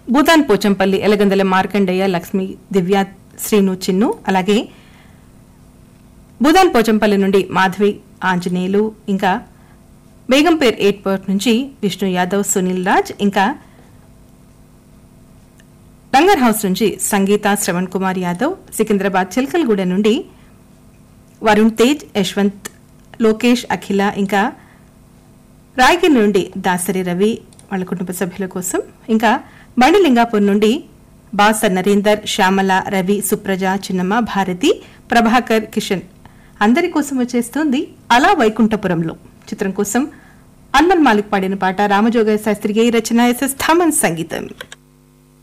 భూతాన్ పోచంపల్లి ఎలగందల మార్కండయ్య లక్ష్మి దివ్య శ్రీను చిన్ను అలాగే భూదాన్ పోచంపల్లి నుండి మాధవి ఆంజనేయులు ఇంకా బేగంపేర్ ఎయిర్పోర్ట్ నుంచి విష్ణు యాదవ్ సునీల్ రాజ్ ఇంకా లంగర్ హౌస్ నుంచి సంగీత శ్రవణ్ కుమార్ యాదవ్ సికింద్రాబాద్ చిల్కల్గూడ నుండి వరుణ్ తేజ్ యశ్వంత్ లోకేష్ అఖిల ఇంకా రాయగిరి నుండి దాసరి రవి వాళ్ళ కుటుంబ సభ్యుల కోసం ఇంకా బండిలింగాపూర్ నుండి బాస నరేందర్ శ్యామల రవి సుప్రజ చిన్నమ్మ భారతి ప్రభాకర్ కిషన్ అందరి కోసం వచ్చేస్తుంది అలా వైకుంఠపురంలో చిత్రం కోసం అన్మల్ మాలిక్ పాడిన పాట రామజోగ శాస్త్రి రచన ఎస్ఎస్ థామన్ సంగీతం